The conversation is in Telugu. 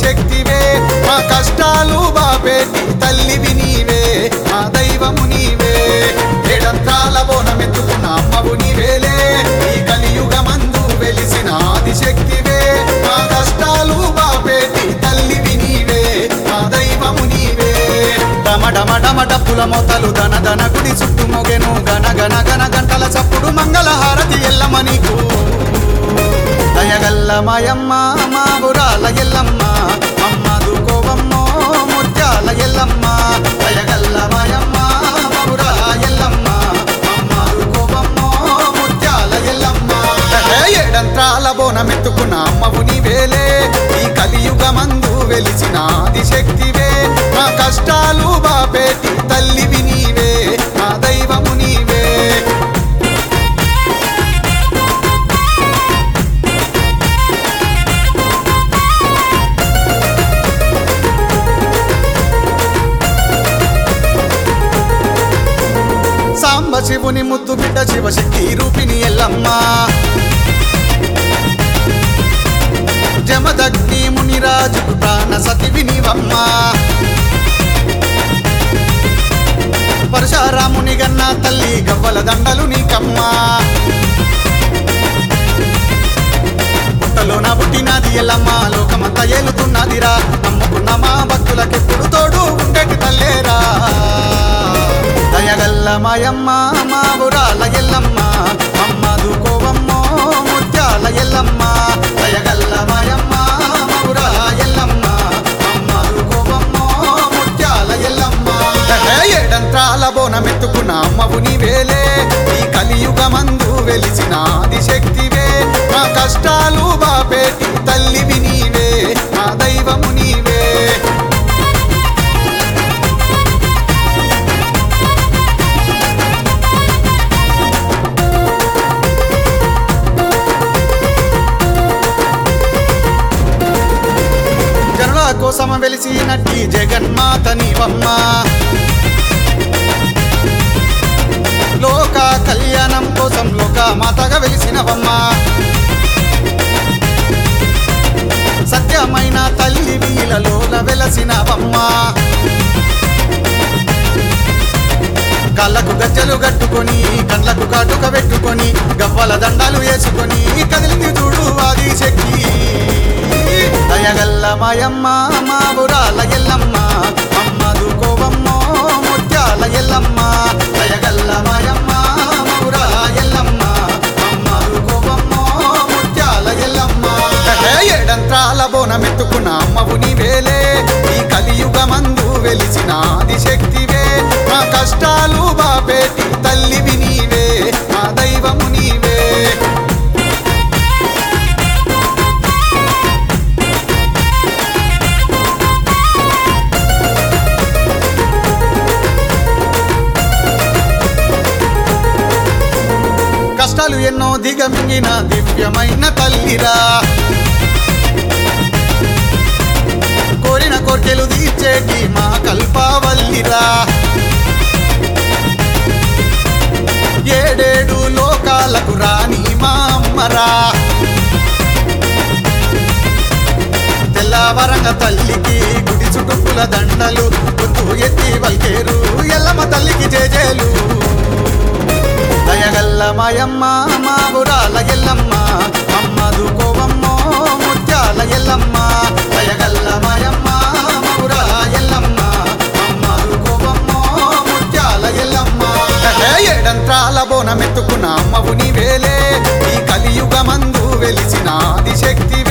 ఆదిశక్తివే మా కష్టాలు బాపేటి తల్లివి నీవే మా దైవము నీవే ఏడంత్రాల బోనమెత్తుకున్న అమ్మవు నీవేలే ఈ కలియుగమందు వెలిసిన ఆదిశక్తివే మా కష్టాలు బాపేటి తల్లివి నీవే మా దైవము నీవే డమ డమ డమ డప్పుల మొతలు దన దన గుడి చుట్టూ మొగెను గన గన గన గంటల చప్పుడు మంగళ హారతి ఎల్లమ్మ నీకు దయగల్ల మాయమ్మ మా బురాల ఎల్లమ్మ అమ్మ దుకోవమ్మో ముత్యాల ఎల్లమ్మ దయగల్ల మాయమ్మ మా బురాల ఎల్లమ్మ అమ్మ దుకోవమ్మో ముత్యాల ఎల్లమ్మ హే, ఏడంత్రాల బోనమెత్తుకున్న అమ్మవు నీవేలే ఈ కలియుగమందు వెలిసిన ఆదిశక్తివే మా కష్టాలు బాపేటి తల్లివి నీవే మా దైవము నీవే సాంబ శివుని ముద్దు బిడ్డ శివశక్తి రూపిణి ఎల్లమ్మ జమదగ్ని మునిరాజుకు ప్రాణ సతివి నీవమ్మ పరశురాముని గన్న తల్లి గవ్వల దండలు నీకమ్మా పుట్టలోన పుట్టినది ఎల్లమ్మ లోకమంతా ఏలుతున్నదిరా నమ్ముకున్న మా భక్తులకెప్పుడు తోడు ఉండేటి తల్లేరా దయగల్ల మాయమ్మ మా బురాల ఎల్లమ్మ అమ్మ దుకోవమ్మో ముత్యాల ఎల్లమ్మ దయగల్ల మాయమ్మ మా బురాల ఎల్లమ్మ అమ్మ దుకోవమ్మో ముత్యాల ఎల్లమ్మ హే, ఏడంత్రాల బోనమెత్తుకున్న అమ్మవు నీవేలే ఈ కలియుగమందు వెలిసిన ఆదిశక్తివే మా కష్టాలు బాపేటి తల్లివి నీవే మా దైవము నీవే జనుల కోసం వెలిసినట్టి జగన్మాత నీవమ్మ లోక కళ్యాణం కోసం లోక మాతగా వెలిసినవమ్మ సత్యమైన తల్లి వీలలోన వెలసినవమ్మ కళ్ళకు గజ్జలు కట్టుకొని కళ్ళకు కాటుక పెట్టుకొని గవ్వల దండాలు వేసుకొని కదిలింది చూడు ఆది శక్తి దయగల్ల మాయమ్మ మా బురాల ఎల్లమ్మ అమ్మ దుకోవమ్మో ముత్యాల ఎల్లమ్మ దయగల్ల మాయమ్మ మా బురాల ఎల్లమ్మ అమ్మ దుకోవమ్మో ముత్యాల ఎల్లమ్మ హే, ఏడంత్రాల బోనమెత్తుకున్న అమ్మవు నీవేలే ఈ కలియుగమందు వెలిసిన ఆదిశక్తివే మా కష్టాలు బాపేటి తల్లివి నీవే మా దైవము నీవే కష్టాలు ఎన్నో దిగమింగిన దివ్యమైన తల్లిరా కోరిన కోర్కెలు తీర్చేటి మా కల్పావల్లిరా ఏడేడు లోకాలకు రాని మా అమ్మరా తెల్లవరంగ తల్లికి గుడి చుట్టుకుల దండలు గుర్తు ఎత్తి వల్కేరు ఎల్లమ్మ తల్లికి జేజేలు దయగల్ల మాయమ్మ మా బురాల ఎల్లమ్మ అమ్మ దుకోవమ్మో ముత్యాల ఎల్లమ్మ దయగల్ల మాయమ్మ మా బురాల ఎల్లమ్మ అమ్మ దుకోవమ్మో ముత్యాల ఎల్లమ్మ హే, ఏడంత్రాల బోనమెత్తుకున్న అమ్మవు నీవేలే ఈ కలియుగమందు వెలిసిన ఆదిశక్తి